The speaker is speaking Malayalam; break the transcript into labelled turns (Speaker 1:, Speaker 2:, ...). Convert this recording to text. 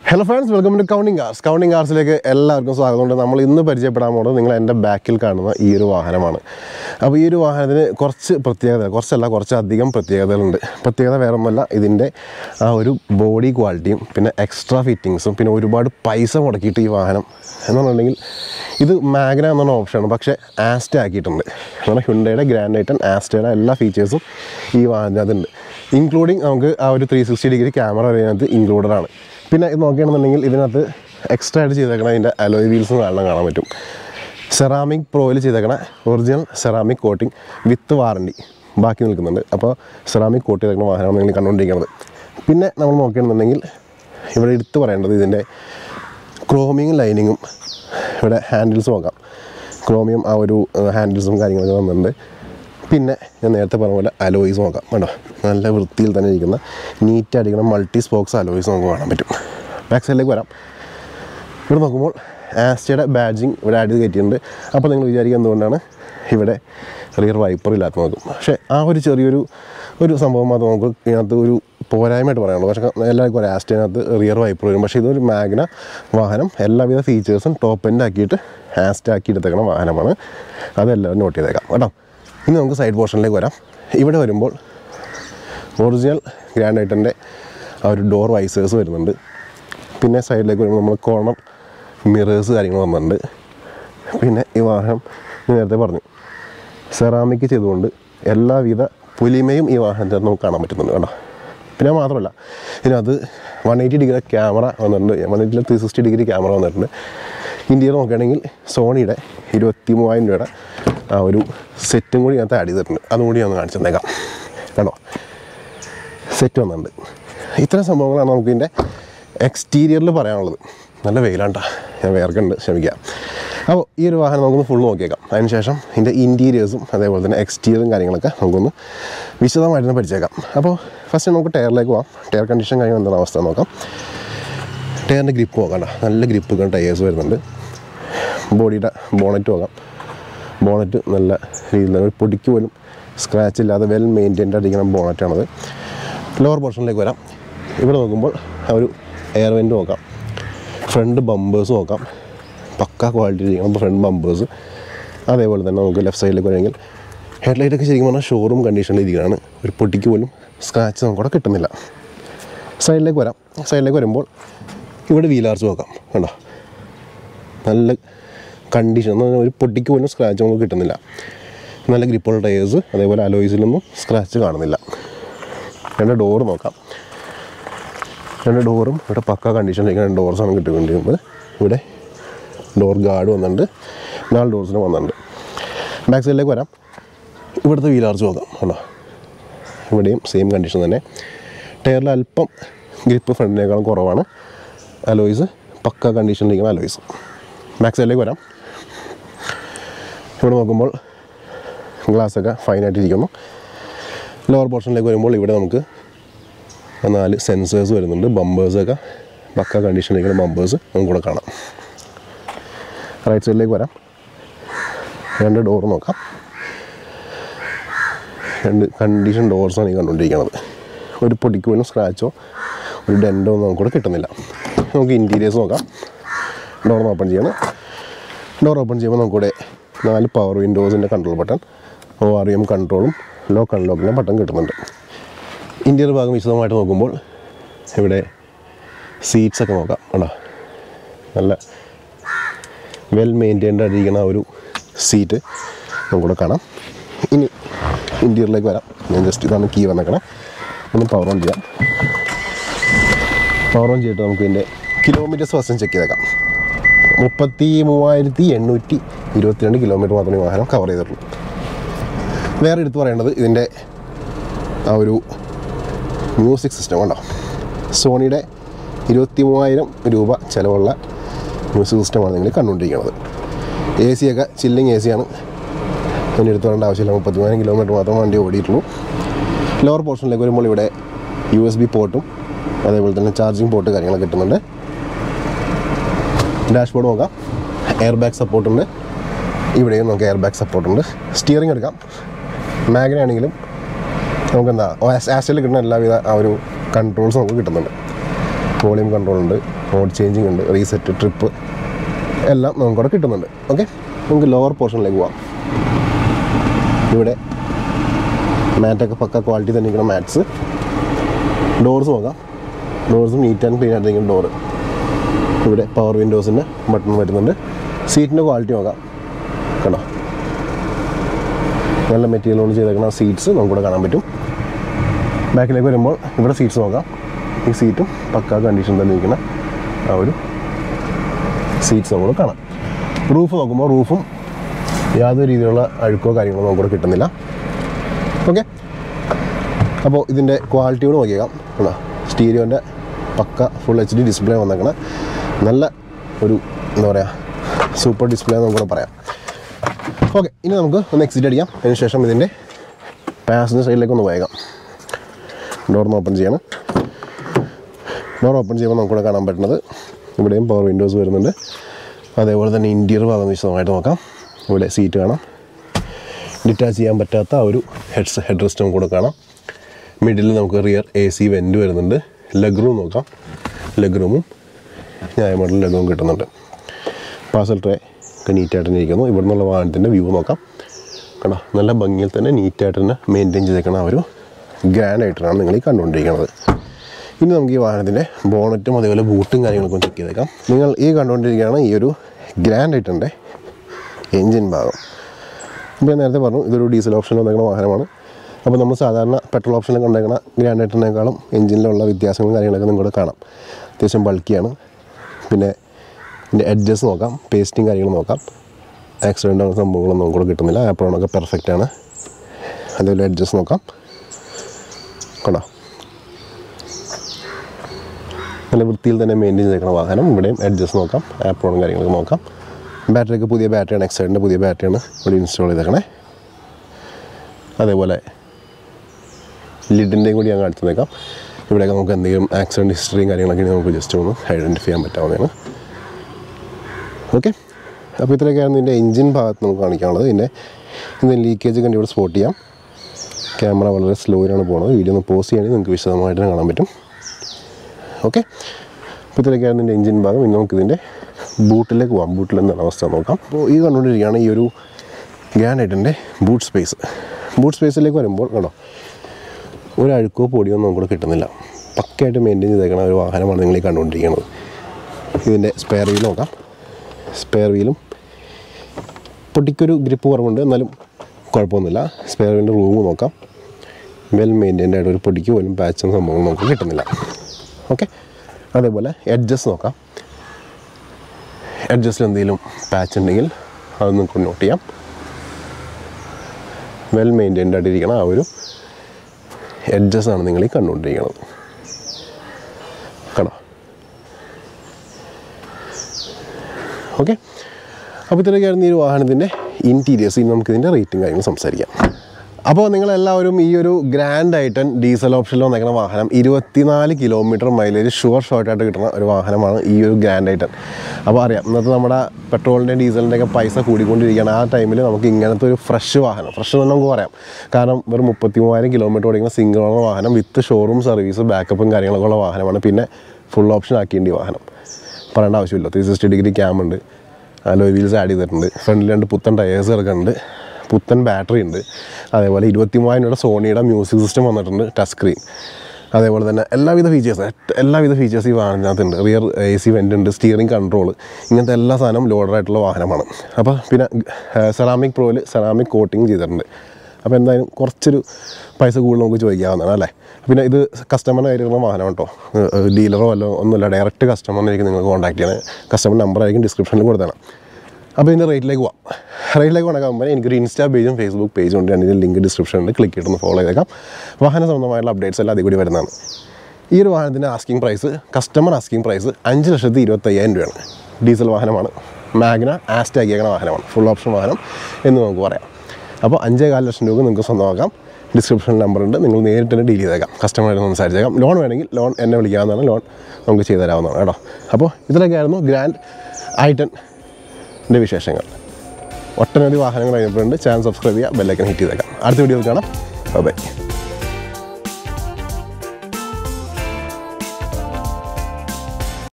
Speaker 1: Hello friends welcome to counting cars counting കാർസിലേക്ക് എല്ലാവർക്കും സ്വാഗതമുണ്ട് നമ്മൾ ഇന്ന് പരിചയപ്പെടാൻ പോകുന്നത് നിങ്ങൾ എൻ്റെ ബാക്കിൽ കാണുന്ന ഈ ഒരു വാഹനമാണ് അപ്പോൾ ഈ ഒരു വാഹനത്തിന് കുറച്ച് പ്രത്യേകത കുറച്ചല്ല കുറച്ചധികം പ്രത്യേകതകളുണ്ട് പ്രത്യേകത വേറെ ഒന്നുമല്ല ഇതിൻ്റെ ആ ഒരു ബോഡി ക്വാളിറ്റിയും പിന്നെ എക്സ്ട്രാ ഫിറ്റിങ്സും പിന്നെ ഒരുപാട് പൈസ മുടക്കിയിട്ട് ഈ വാഹനം എന്നുണ്ടെങ്കിൽ ഇത് മാഗ്ന എന്നുള്ള ഓപ്ഷനാണ് പക്ഷേ ആസ്റ്റ ആക്കിയിട്ടുണ്ട് നമ്മുടെ ഹുണ്ടയുടെ ഗ്രാൻഡ് ഐറ്റൻ ആസ്റ്റയുടെ എല്ലാ ഫീച്ചേഴ്സും ഈ വാഹനത്തിനുണ്ട് ഇൻക്ലൂഡിങ് നമുക്ക് ആ ഒരു ത്രീ സിക്സ്റ്റി ഡിഗ്രി ക്യാമറ വരുന്നത് ഇൻക്ലൂഡഡ് ആണ് പിന്നെ ഇത് നോക്കുകയാണെന്നുണ്ടെങ്കിൽ ഇതിനകത്ത് എക്സ്ട്രാ ആയിട്ട് ചെയ്തേക്കണ അതിൻ്റെ അലോയ് വീൽസ് കാരണം കാണാൻ പറ്റും സെറാമിക് പ്രോയിൽ ചെയ്തേക്കണ original ceramic coating with warranty ബാക്കി നിൽക്കുന്നുണ്ട് അപ്പോൾ സെറാമിക് കോട്ട് ചെയ്തേക്കണ വാഹനമാണ് നിങ്ങൾ കണ്ടുകൊണ്ടിരിക്കുന്നത് പിന്നെ നമ്മൾ നോക്കുകയാണെന്നുണ്ടെങ്കിൽ ഇവിടെ എടുത്തു പറയേണ്ടത് ഇതിൻ്റെ ക്രോമിയും ലൈനിങ്ങും ഇവിടെ ഹാൻഡിൽസ് നോക്കാം ക്രോമിയം ആ ഒരു ഹാൻഡിൽസും കാര്യങ്ങളൊക്കെ വന്നിട്ടുണ്ട് പിന്നെ ഞാൻ നേരത്തെ പറഞ്ഞ പോലെ അലോയ്സ് നോക്കാം കേട്ടോ നല്ല വൃത്തിയിൽ തന്നെ ഇരിക്കുന്ന നീറ്റ് അടിക്കുന്ന മൾട്ടി സ്പോക്സ് അലോയ്സ് നമുക്ക് കാണാൻ പറ്റും ബാക്ക് സൈഡിലേക്ക് വരാം ഇവിടെ നോക്കുമ്പോൾ ആസ്റ്റയുടെ ബാഡ്ജിങ് ഇവിടെ ആഡ് ചെയ്ത് കയറ്റിയിട്ടുണ്ട് അപ്പോൾ നിങ്ങൾ വിചാരിക്കുക എന്തുകൊണ്ടാണ് ഇവിടെ റിയർ വൈപ്പർ ഇല്ലാത്ത നോക്കും പക്ഷേ ആ ഒരു ചെറിയൊരു ഒരു സംഭവം മാത്രം നമുക്ക് ഇതിനകത്ത് ഒരു പോരായ്മയായിട്ട് പറയാനുള്ളൂ പക്ഷേ എല്ലാവർക്കും ഒരു ആസ്റ്റതിനകത്ത് റിയർ വൈപ്പർ വരും പക്ഷേ ഇതൊരു മാഗ്ന വാഹനം എല്ലാവിധ ഫീച്ചേഴ്സും ടോപ്പ് എൻഡ് ആക്കിയിട്ട് ആസ്റ്റ് ആക്കി എടുത്തേക്കണ വാഹനമാണ് അതെല്ലാവരും നോട്ട് ചെയ്തേക്കാം കേട്ടോ ഇനി നമുക്ക് സൈഡ് പോർഷനിലേക്ക് വരാം ഇവിടെ വരുമ്പോൾ ഒറിജിനൽ ഗ്രാൻഡ് ഐറ്റൻ്റെ ആ ഒരു ഡോർ വൈസേഴ്സ് വരുന്നുണ്ട് പിന്നെ സൈഡിലേക്ക് വരുമ്പോൾ നമ്മൾ കോർണർ മിറേഴ്സ് കാര്യങ്ങൾ വന്നിട്ടുണ്ട് പിന്നെ ഈ വാഹനം ഞാൻ നേരത്തെ പറഞ്ഞു സെറാമിക് ചെയ്തുകൊണ്ട് എല്ലാവിധ പുലിമയും ഈ വാഹനത്തിൽ നമുക്ക് കാണാൻ പറ്റുന്നുണ്ട് കേട്ടോ പിന്നെ മാത്രമല്ല ഇതിനകത്ത് വൺ എയ്റ്റി ഡിഗ്രി ക്യാമറ വന്നിട്ടുണ്ട് വൺ എയ്റ്റിയിൽ ത്രീ സിക്സ്റ്റി ഡിഗ്രി ക്യാമറ വന്നിട്ടുണ്ട് ഇന്ത്യയിൽ നോക്കുകയാണെങ്കിൽ സോണിയുടെ ഇരുപത്തി മൂവായിരം രൂപയുടെ ആ ഒരു സെറ്റും കൂടി ഇതിനകത്ത് ആഡ് ചെയ്തിട്ടുണ്ട് അതും കൂടി ഞാൻ കാണിച്ചു തന്നേക്കാം കേട്ടോ സെറ്റ് വന്നിട്ടുണ്ട് ഇത്തരം സംഭവങ്ങളാണ് നമുക്ക് ഇതിൻ്റെ എക്സ്റ്റീരിയറിൽ പറയാനുള്ളത് നല്ല വെയിലാണ്ടാ ഞാൻ വേർക്കുണ്ട് ക്ഷമിക്കാം അപ്പോൾ ഈ ഒരു വാഹനം നമുക്കൊന്ന് ഫുൾ നോക്കിയേക്കാം അതിനുശേഷം ഇതിൻ്റെ ഇൻറ്റീരിയേഴ്സും അതേപോലെ തന്നെ എക്സ്റ്റീരിയറും കാര്യങ്ങളൊക്കെ നമുക്കൊന്ന് വിശദമായിട്ടൊന്ന് പഠിച്ചേക്കാം അപ്പോൾ ഫസ്റ്റ് നമുക്ക് ടയറിലേക്ക് പോകാം ടയർ കണ്ടീഷൻ കാര്യം എന്താണ് അവസ്ഥ നോക്കാം ടയറിൻ്റെ ഗ്രിപ്പ് നോക്കാം ട്ടോ. നല്ല ഗ്രിപ്പ് ടയേഴ്സ് വരുന്നുണ്ട് ബോഡിയുടെ ബോണറ്റ് നോക്കാം ബോണറ്റ് നല്ല രീതിയിൽ ഒരു പൊടിക്ക് പോലും സ്ക്രാച്ച് ഇല്ലാതെ വെൽ മെയിൻറ്റൈൻഡ് അടിക്കുന്ന ബോണറ്റാണത് ലോവർ പോർഷനിലേക്ക് വരാം ഇവിടെ നോക്കുമ്പോൾ ആ ഒരു എയർ വെൻറ്റ് നോക്കാം ഫ്രണ്ട് ബമ്പേഴ്സ് നോക്കാം പക്ക ക്വാളിറ്റി ഇരിക്കണം ഫ്രണ്ട് ബമ്പേഴ്സ് അതേപോലെ തന്നെ നമുക്ക് ലെഫ്റ്റ് സൈഡിലേക്ക് വരുമെങ്കിൽ ഹെഡ്ലൈറ്റൊക്കെ ശരിക്കും പറഞ്ഞാൽ ഷോറൂം കണ്ടീഷനിൽ ഇരിക്കുകയാണ് ഒരു പൊട്ടിക്ക് പോലും സ്ക്രാച്ച് നമുക്കവിടെ കിട്ടുന്നില്ല സൈഡിലേക്ക് വരാം സൈഡിലേക്ക് വരുമ്പോൾ ഇവിടെ വീലാർച്ച് നോക്കാം കണ്ടോ നല്ല കണ്ടീഷൻ എന്ന് പറഞ്ഞാൽ ഒരു പൊട്ടിക്ക് പോലും സ്ക്രാച്ച് നമുക്ക് കിട്ടുന്നില്ല നല്ല ഗ്രിപ്പുള്ള ടയേഴ്സ് അതേപോലെ അലോയ്സിലൊന്നും സ്ക്രാച്ച് കാണുന്നില്ല രണ്ട് ഡോറ് നോക്കാം രണ്ട് ഡോറും ഇവിടെ പക്ക കണ്ടീഷനിലേക്ക് രണ്ട് ഡോർസാണ് കിട്ടിക്കൊണ്ടിരിക്കുന്നത് ഇവിടെ ഡോർ ഗാർഡ് വന്നിട്ടുണ്ട് നാല് ഡോർസിന് വന്നിട്ടുണ്ട് ബാക്ക് സൈഡിലേക്ക് വരാം ഇവിടുത്തെ വീലാർച്ച് നോക്കാം കണ്ടോ ഇവിടെയും സെയിം കണ്ടീഷൻ തന്നെ ടയറിൽ അല്പം ഗ്രിപ്പ് ഫ്രണ്ടിനേക്കാളും കുറവാണ് അലോയ്സ് പക്ക കണ്ടീഷനിലിരിക്കുന്ന അലോയ്സ് ബാക്ക് സൈഡിലേക്ക് വരാം ഇവിടെ നോക്കുമ്പോൾ ഗ്ലാസ്സൊക്കെ ഫൈനായിട്ടിരിക്കുന്നു ലോവർ പോർഷനിലേക്ക് വരുമ്പോൾ ഇവിടെ നമുക്ക് നാല് സെൻസേഴ്സ് വരുന്നുണ്ട് ബമ്പേഴ്സൊക്കെ പക്ക കണ്ടീഷനിലിരിക്കുന്ന ബമ്പേഴ്സ് നമുക്കിവിടെ കാണാം റൈറ്റ് സൈഡിലേക്ക് വരാം രണ്ട് ഡോർ നോക്കാം രണ്ട് കണ്ടീഷൻ ഡോർസാണ് ഈ കണ്ടുകൊണ്ടിരിക്കുന്നത് ഒരു പൊടിക്ക് പോലും സ്ക്രാച്ചോ ഒരു ഡെൻറ്റോ ഒന്നും നമുക്കിവിടെ കിട്ടുന്നില്ല നമുക്ക് ഇൻറ്റീരിയേഴ്സ് നോക്കാം ഡോർ ഓപ്പൺ ചെയ്യണം ഡോർ ഓപ്പൺ ചെയ്യുമ്പോൾ നമുക്കിവിടെ നാല് പവർ വിൻഡോസിൻ്റെ control button O R M കൺട്രോളും ലോക്ക് അൺലോക്കിൻ്റെ ബട്ടൺ കിട്ടുന്നുണ്ട് ഇൻറ്റീരിയർ ഭാഗം വിശദമായിട്ട് നോക്കുമ്പോൾ ഇവിടെ സീറ്റ്സ് ഒക്കെ നോക്കാം കേട്ടോ നല്ല വെൽ മെയിൻറ്റൈൻഡ് ആയിരിക്കുന്ന ആ ഒരു സീറ്റ് നമുക്കിവിടെ കാണാം ഇനി ഇൻറ്റീരിയറിലേക്ക് വരാം ഞാൻ ജസ്റ്റ് ഇതാണ് കീ വന്നേക്കണേ ഒന്ന് പവർ ഓൺ ചെയ്യാം പവർ ഓൺ ചെയ്തിട്ട് നമുക്ക് ഇതിൻ്റെ കിലോമീറ്റേഴ്സ് ഫസ്റ്റ് ചെക്ക് ചെയ്തേക്കാം മുപ്പത്തി മൂവായിരത്തി എണ്ണൂറ്റി ഇരുപത്തിരണ്ട് കിലോമീറ്റർ മാത്രമേ ഈ വാഹനം കവർ ചെയ്തിട്ടുള്ളൂ വേറെ എടുത്തു പറയേണ്ടത് ഇതിൻ്റെ ആ ഒരു മ്യൂസിക് സിസ്റ്റം കണ്ടോ സോണിയുടെ ഇരുപത്തി മൂവായിരം രൂപ ചിലവുള്ള മ്യൂസിക് സിസ്റ്റമാണ് നിങ്ങൾ കണ്ടുകൊണ്ടിരിക്കുന്നത് എ സിയൊക്കെ ചില്ലിങ് എ സിയാണ് അതിന് എടുത്തു പറയേണ്ട ആവശ്യമില്ല മുപ്പത്തി മൂവായിരം കിലോമീറ്റർ മാത്രം വണ്ടി ഓടിയിട്ടുള്ളൂ ലോവർ പോർഷനിലേക്ക് വരുമ്പോൾ ഇവിടെ യു എസ് ബി പോർട്ടും അതേപോലെ തന്നെ ചാർജിങ് പോർട്ട് കാര്യങ്ങളൊക്കെ കിട്ടുന്നുണ്ട് ഡാഷ്ബോർഡ് നോക്കാം എയർ ബാഗ് സപ്പോർട്ടുണ്ട് ഇവിടെയും നമുക്ക് എയർ ബാഗ് സപ്പോർട്ടുണ്ട് സ്റ്റിയറിംഗ് എടുക്കാം മാഗ്ന ആണെങ്കിലും നമുക്ക് എന്താ ആസ്റ്റയിൽ കിട്ടുന്ന എല്ലാവിധ ആ ഒരു കൺട്രോൾസ് നമുക്ക് കിട്ടുന്നുണ്ട് വോളിയം കൺട്രോൾ ഉണ്ട് മോഡ് ചേഞ്ചിങ് ഉണ്ട് റീസെറ്റ് ട്രിപ്പ് എല്ലാം നമുക്കവിടെ കിട്ടുന്നുണ്ട് ഓക്കെ നമുക്ക് ലോവർ പോർഷനിലേക്ക് പോവാം ഇവിടെ മാറ്റൊക്കെ പക്ക ക്വാളിറ്റി തന്നെ ഇരിക്കുന്ന മാറ്റ്സ് ഡോർസ് നോക്കാം ഡോർസും നീറ്റ് ആൻഡ് ക്ലീൻ ആയിട്ടിരിക്കുന്ന ഡോറ് ഇവിടെ പവർ വിൻഡോസിൻ്റെ ബട്ടൺ വരുന്നുണ്ട് സീറ്റിൻ്റെ ക്വാളിറ്റി നോക്കാം കണ്ടോ നല്ല മെറ്റീരിയൽ കൊണ്ട് ചെയ്തേക്കുന്ന സീറ്റ്സ് നമുക്കിവിടെ കാണാൻ പറ്റും ബാക്കിലേക്ക് വരുമ്പോൾ ഇവിടെ സീറ്റ്സ് നോക്കാം ഈ സീറ്റും പക്ക കണ്ടീഷൻ തന്നെ ഇരിക്കുന്ന ആ ഒരു സീറ്റ്സ് നമുക്ക് കാണാം റൂഫ് നോക്കുമ്പോൾ റൂഫും യാതൊരു രീതിയിലുള്ള അഴുക്കോ കാര്യങ്ങളോ നമുക്കിവിടെ കിട്ടുന്നില്ല ഓക്കെ അപ്പോൾ ഇതിൻ്റെ ക്വാളിറ്റിയോട് നോക്കിയേക്കാം കേട്ടോ സ്റ്റീരിയോൻ്റെ pucca full H D display വന്നേക്കണ നല്ല ഒരു എന്താ പറയുക സൂപ്പർ ഡിസ്പ്ലേ എന്ന് നമുക്കിവിടെ പറയാം ഓക്കെ ഇനി നമുക്ക് ഒന്ന് എക്സിറ്റ് അടിക്കാം അതിന് ശേഷം ഇതിൻ്റെ പാസഞ്ചർ സൈഡിലേക്ക് ഒന്ന് പോയേക്കാം ഡോർന്ന് ഓപ്പൺ ചെയ്യണം ഡോർ ഓപ്പൺ ചെയ്യുമ്പോൾ നമുക്കിവിടെ കാണാൻ പറ്റുന്നത് ഇവിടെയും പവർ വിൻഡോസ് വരുന്നുണ്ട് അതേപോലെ തന്നെ ഇൻറ്റീരിയർ ഭാഗം വിശദമായിട്ട് നോക്കാം ഇവിടെ സീറ്റ് കാണാം ഡിറ്റാച്ച് ചെയ്യാൻ പറ്റാത്ത ആ ഒരു ഹെഡ്സ് ഹെഡ് റെസ്റ്റ് നമുക്ക് കൂടെ കാണാം മിഡിൽ നമുക്ക് റിയർ എ സി വെൻറ്റ് വരുന്നുണ്ട് ലെഗ് റൂം നോക്കാം ലെഗ് റൂമും ന്യായമായിട്ടുള്ള ലെഗ് റൂം കിട്ടുന്നുണ്ട് പാസൽ ട്രേ ഒക്കെ നീറ്റായിട്ട് തന്നെ ഇരിക്കുന്നു ഇവിടെ നിന്നുള്ള വാഹനത്തിൻ്റെ വ്യൂ നോക്കാം കണ്ടോ നല്ല ഭംഗിയിൽ തന്നെ നീറ്റായിട്ട് തന്നെ മെയിൻറ്റെയിൻ ചെയ്തേക്കണ ആ ഒരു ഗ്രാൻഡ് ആയിട്ടാണ് നിങ്ങൾ ഈ കണ്ടുകൊണ്ടിരിക്കുന്നത് ഇനി നമുക്ക് ഈ വാഹനത്തിൻ്റെ ബോണറ്റും അതേപോലെ ബൂട്ടും കാര്യങ്ങളൊക്കെ ഒന്ന് ചെക്ക് ചെയ്തേക്കാം നിങ്ങൾ ഈ കണ്ടുകൊണ്ടിരിക്കുകയാണ് ഈ ഒരു ഗ്രാൻഡ് ആയിട്ടുണ്ട് എൻജിൻ ഭാഗം ഇപ്പോൾ ഞാൻ നേരത്തെ പറഞ്ഞു ഇതൊരു ഡീസൽ ഓപ്ഷനിൽ വന്നേക്കുന്ന വാഹനമാണ് അപ്പോൾ നമ്മൾ സാധാരണ പെട്രോൾ ഓപ്ഷനിൽ കണ്ടേക്കുന്ന ഗ്രാൻഡേറ്ററിനേക്കാളും എഞ്ചിനിലുള്ള വ്യത്യാസങ്ങളും കാര്യങ്ങളൊക്കെ നിങ്ങൾക്കിവിടെ കാണാം അത്യാവശ്യം ബൾക്കിയാണ് പിന്നെ ഇതിൻ്റെ എഡ്ജസ് നോക്കാം പേസ്റ്റിങ് കാര്യങ്ങൾ നോക്കാം ആക്സിഡൻ്റ് അങ്ങനെ സംഭവങ്ങളൊന്നും നമുക്ക് ഇവിടെ കിട്ടുന്നില്ല ആപ്രോണൊക്കെ പെർഫെക്റ്റ് ആണ് അതേപോലെ എഡ്ജസ് നോക്കാം കണ്ടോ നല്ല വൃത്തിയിൽ തന്നെ മെയിൻറ്റെയിൻ ചെയ്തേക്കുന്ന വാഹനം ഇവിടെയും എഡ്ജസ് നോക്കാം ആപ്രോണും കാര്യങ്ങളൊക്കെ നോക്കാം ബാറ്ററിയൊക്കെ പുതിയ ബാറ്ററിയാണ് എക്സൈഡിൻ്റെ പുതിയ ബാറ്ററിയാണ് ഇവിടെ ഇൻസ്റ്റാൾ ചെയ്തേക്കണേ അതേപോലെ ലിഡിൻ്റെയും കൂടി ഞാൻ കാണിച്ചു തന്നേക്കാം ഇവിടെയൊക്കെ നമുക്ക് എന്തെങ്കിലും ആക്സിഡൻറ്റ് ഹിസ്റ്ററിയും കാര്യങ്ങളൊക്കെ ഉണ്ടെങ്കിൽ നമുക്ക് ജസ്റ്റ് ഒന്ന് ഐഡൻറ്റിഫൈ ചെയ്യാൻ പറ്റാവുന്നതാണ് ഓക്കെ അപ്പോൾ ഇത്രയൊക്കെയാണ് ഇതിൻ്റെ എൻജിൻ ഭാഗത്ത് നമുക്ക് കാണിക്കാനുള്ളത് പിന്നെ ഇതിൻ്റെ ലീക്കേജ് കണ്ട് ഇവിടെ സ്പോട്ട് ചെയ്യാം ക്യാമറ വളരെ സ്ലോയിലാണ് പോകുന്നത് വീഡിയോ ഒന്ന് പോസ്റ്റ് ചെയ്യുകയാണെങ്കിൽ നിങ്ങൾക്ക് വിശദമായിട്ട് തന്നെ കാണാൻ പറ്റും ഓക്കെ അപ്പോൾ ഇത്രയൊക്കെയാണ് ഇതിൻ്റെ എൻജിൻ ഭാഗം ഇനി നമുക്ക് ഇതിൻ്റെ ബൂട്ടിലേക്ക് പോകാം ബൂട്ടിൽ എന്താണ് അവസ്ഥ നോക്കാം അപ്പോൾ ഈ കണ്ടുകൊണ്ടിരിക്കുകയാണ് ഈ ഒരു ഗ്രാനൈറ്റിൻ്റെ ബൂട്ട് സ്പേസ് ബൂട്ട് സ്പേസിലേക്ക് വരുമ്പോൾ കണ്ടോ ഒരു അഴുക്കോ പൊടിയോ ഒന്നും നമുക്ക് കിട്ടുന്നില്ല പക്കയായിട്ട് മെയിൻറ്റെയിൻ ചെയ്തേക്കണ ഒരു വാഹനമാണ് നിങ്ങൾ ഈ കണ്ടുകൊണ്ടിരിക്കുന്നത് ഇതിൻ്റെ സ്പെയർ വീൽ നോക്കാം സ്പെയർ വീലും പൊട്ടിക്കൊരു ഗ്രിപ്പ് കുറവുണ്ട് എന്നാലും കുഴപ്പമൊന്നുമില്ല സ്പെയർ വീലിൻ്റെ റൂം നോക്കാം വെൽ മെയിൻറ്റൈൻഡ് ആയിട്ട് ഒരു പൊടിക്ക് പോലും പാച്ചും സംഭവങ്ങളും നമുക്ക് കിട്ടുന്നില്ല ഓക്കെ അതേപോലെ എഡ്ജസ് നോക്കാം എഡ്ജസ്റ്റിൽ എന്തെങ്കിലും പാച്ച് ഉണ്ടെങ്കിൽ അത് നിങ്ങൾക്ക് നോട്ട് ചെയ്യാം വെൽ മെയിൻറ്റൈൻഡ് ആയിട്ടിരിക്കണം ആ ഒരു എഡ്ജസ് ആണ് നിങ്ങൾ ഈ കണ്ടുകൊണ്ടിരിക്കുന്നത് കണ്ടോ ഓക്കെ അപ്പോൾ ഇത്രയൊക്കെയായിരുന്നു ഈ ഒരു വാഹനത്തിൻ്റെ ഇൻറ്റീരിയേഴ്സ് ഇനി നമുക്കിതിൻ്റെ റേറ്റും കാര്യങ്ങളും സംസാരിക്കാം അപ്പോൾ നിങ്ങളെല്ലാവരും ഈ ഒരു ഗ്രാൻഡ് ഐറ്റൻ ഡീസൽ ഓപ്ഷനിൽ വന്നേക്കുന്ന വാഹനം ഇരുപത്തിനാല് കിലോമീറ്റർ മൈലേജ് ഷുവർ ഷോർട്ടായിട്ട് കിട്ടുന്ന ഒരു വാഹനമാണ് ഈ ഒരു ഗ്രാൻഡ് ഐറ്റൻ അപ്പോൾ അറിയാം ഇന്നത്തെ നമ്മുടെ പെട്രോളിൻ്റെയും ഡീസലിൻ്റെയൊക്കെ പൈസ കൂടിക്കൊണ്ടിരിക്കുകയാണ് ആ ടൈമിൽ നമുക്ക് ഇങ്ങനത്തെ ഒരു ഫ്രഷ് വാഹനം ഫ്രഷ് എന്ന് നമുക്ക് പറയാം കാരണം വെറും മുപ്പത്തി മൂവായിരം കിലോമീറ്റർ ഓടിക്കുന്ന സിംഗിൾ ഓണർ വാഹനം വിത്ത് ഷോറൂം സർവീസ് ബാക്കപ്പും കാര്യങ്ങളൊക്കെ ഉള്ള വാഹനമാണ് പിന്നെ ഫുൾ ഓപ്ഷൻ ആക്കേണ്ട ഈ വാഹനം പറയേണ്ട ആവശ്യമില്ല ത്രീ സിക്സ്റ്റി ഡിഗ്രി ക്യാം ഉണ്ട് അലോയ് വീൽസ് ആഡ് ചെയ്തിട്ടുണ്ട് ഫ്രണ്ടിൽ രണ്ട് പുത്തൻ ടയേഴ്സ് ഇറക്കുന്നുണ്ട് പുത്തൻ ബാറ്ററി ഉണ്ട് അതേപോലെ ഇരുപത്തി മൂവായിരം രൂപയുടെ സോണിയുടെ മ്യൂസിക് സിസ്റ്റം വന്നിട്ടുണ്ട് ടച്ച് സ്ക്രീൻ അതേപോലെ തന്നെ എല്ലാവിധ ഫീച്ചേഴ്സ് എല്ലാവിധ ഫീച്ചേഴ്സ് ഈ വാഹനത്തിനകത്തുണ്ട് റിയർ എ സി വെൻ്റ് ഉണ്ട് സ്റ്റിയറിംഗ് കൺട്രോൾ ഇങ്ങനത്തെ എല്ലാ സാധനവും ലോഡറായിട്ടുള്ള വാഹനമാണ് അപ്പോൾ പിന്നെ സെറാമിക് പ്രോയിൽ സെറാമിക് കോട്ടിങ് ചെയ്തിട്ടുണ്ട് അപ്പോൾ എന്തായാലും കുറച്ചൊരു പൈസ കൂടുതൽ നമുക്ക് ചോദിക്കാവുന്നതാണ് അല്ലേ പിന്നെ ഇത് കസ്റ്റമറിന് കയറിയുള്ള വാഹനം കേട്ടോ ഡീലറോ അല്ലോ ഒന്നുമില്ല ഡയറക്റ്റ് കസ്റ്റമറിനായിരിക്കും നിങ്ങൾക്ക് കോൺടാക്ട് ചെയ്യണത് കസ്റ്റമർ നമ്പർ ആയിരിക്കും ഡിസ്ക്രിപ്ഷനിൽ കൊടുത്തതാണ് അപ്പോൾ ഇതിൻ്റെ റേറ്റിലേക്ക് പോവാം റേറ്റിലേക്ക് പോകണമെങ്കിൽ എനിക്കൊരു ഇൻസ്റ്റാ പേജും ഫേസ്ബുക്ക് പേജും ഉണ്ട് അതിൻ്റെ ലിങ്ക് ഡിസ്ക്രിപ്ഷനിൽ ക്ലിക്ക് ചെയ്തൊന്ന് ഫോളോ ചെയ്തേക്കാം വാഹന സംബന്ധമായുള്ള അപ്ഡേറ്റ്സ് എല്ലാം അതിൽ കൂടി വരുന്നതാണ് ഈ ഒരു വാഹനത്തിൻ്റെ asking price customer asking price അഞ്ച് ലക്ഷത്തി ഇരുപത്തയ്യായിരം രൂപയാണ് ഡീസൽ വാഹനമാണ് മാഗ്ന ആസ്റ്റ് ആക്കിയേക്കുന്ന വാഹനമാണ് ഫുൾ ഓപ്ഷൻ വാഹനം എന്ന് നമുക്ക് പറയാം അപ്പോൾ അഞ്ചേ കാല് ലക്ഷം രൂപ നിങ്ങൾക്ക് സ്വന്തമാക്കാം ഡിസ്ക്രിപ്ഷൻ നമ്പർ ഉണ്ട് നിങ്ങൾ നേരിട്ട് തന്നെ ഡീൽ ചെയ്തേക്കാം കസ്റ്റമറായിട്ട് സംസാരിച്ചേക്കാം ലോൺ വേണമെങ്കിൽ ലോൺ എന്നെ വിളിക്കാവുന്നതാണ് ലോൺ നമുക്ക് ചെയ്തു തരാവുന്നതാണ് കേട്ടോ അപ്പോൾ ഇതിലൊക്കെയായിരുന്നു ഗ്രാൻഡ് ഐറ്റൻ്റെ വിശേഷങ്ങൾ ഒട്ടനവധി വാഹനങ്ങൾ കഴിഞ്ഞപ്പോഴുണ്ട് ചാനൽ സബ്സ്ക്രൈബ് ചെയ്യുക ബെല്ലൈക്കൻ ഹിറ്റ് ചെയ്തേക്കാം അടുത്ത വീഡിയോയിൽ കാണാം ബൈ